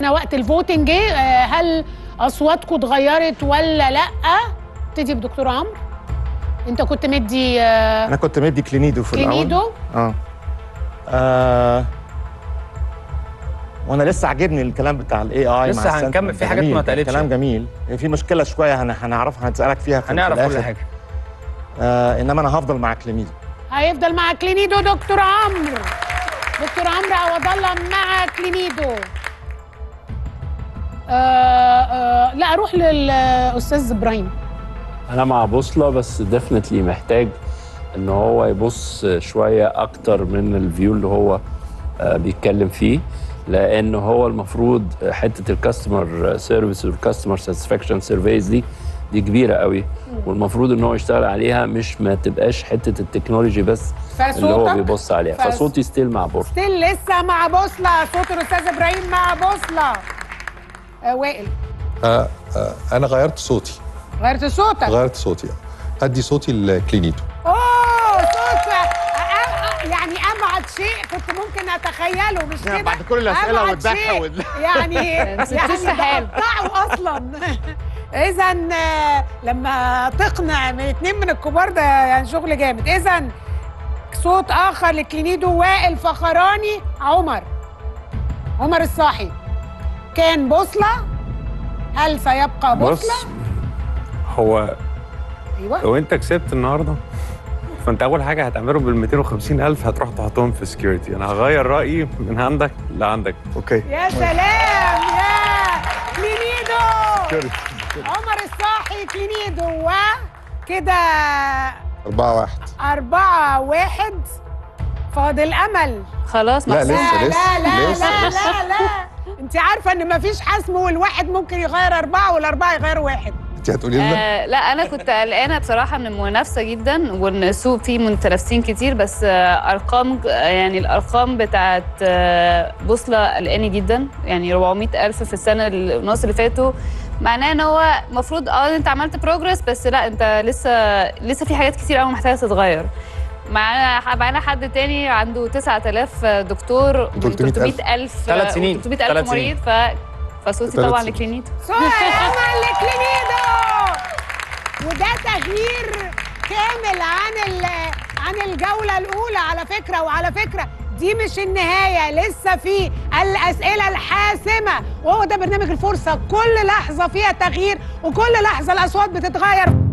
وقت الفوتنج جه آه، هل اصواتكم اتغيرت ولا لا ابتدي بدكتور عمرو انت كنت مدي آه، انا كنت مدي كلينيدو في الاول كلينيدو اه, آه. وانا لسه عاجبني الكلام بتاع الاي اي لسه هنكمل، في حاجات ما اتقالتش. كلام جميل في مشكله شويه هن- هنعرفها هنسالك فيها في هنعرف في كل الآخر. حاجه آه انما انا هفضل مع كلينيدو هيفضل مع كلينيدو دكتور عمرو دكتور عمرو عوض الله مع كلينيدو آه آه لا اروح للاستاذ ابراهيم انا مع بوصله بس ديفنتلي محتاج ان هو يبص شويه اكتر من الفيو اللي هو آه، بيتكلم فيه لان هو المفروض حته الكاستمر سيرفيس والكاستمر ساتسفاكشن سيرفيز دي دي كبيره قوي والمفروض ان هو يشتغل عليها مش ما تبقاش حته التكنولوجي بس اللي هو فصوتك بيبص عليها فص- فصوتي ستيل مع بوصله ستيل لسه مع بوصله صوت الاستاذ ابراهيم مع بوصله آه وائل آه آه انا غيرت صوتي غيرت صوتك غيرت صوتي ادي صوتي لكلينيتو اوه صوت آه، آه، يعني ابعد شيء كنت ممكن اتخيله مش يعني كده بعد كل الأسئلة أبعد والضحك شيء. وال- يعني يعني سحاب. بقطعه اصلا اذا آه، لما تقنع من اتنين من الكبار ده يعني شغل جامد اذا صوت اخر لكلينيدو وائل فخراني عمر عمر الصاحي كان بوصله هل سيبقى بص بوصله هو ايوه لو انت كسبت النهارده فانت اول حاجه هتعمله بال 250 الف هتروح تحطهم في سكيورتي انا هغير رايي من عندك لعندك اوكي يا سلام يا كلينيدو عمر الصاحي كلينيدو وكده أربعة واحد أربعة واحد فاضل أمل خلاص لا، محسوب. لسه. لا لا لسه، لا لسه. لا لا أنت عارفة إن مفيش حسم والواحد ممكن يغير أربعة والأربعة يغير واحد انت هتقولي لنا آه لا انا كنت قلقانه بصراحه من المنافسه جدا وان السوق فيه متنافسين كتير بس آه ارقام آه، يعني الارقام بتاعت آه بوصله قلقاني جدا يعني 400 الف في السنه ونص اللي فاتوا معناه ان هو المفروض اه انت عملت بروجرس بس لا انت لسه لسه في حاجات كتير قوي محتاجه تتغير معانا معانا حد تاني عنده 9000 دكتور و 300,000. 300000 ثلاث سنين. 300000 ثلاث مريض ف فصوتي ثلاث طبعا سنين. لكلينيتو سؤال أمل لكلينيدو وده تغيير كامل عن ال- عن الجولة الأولى على فكرة وعلى فكرة دي مش النهاية لسه في الأسئلة الحاسمة وهو ده برنامج الفرصة كل لحظة فيها تغيير وكل لحظة الأصوات بتتغير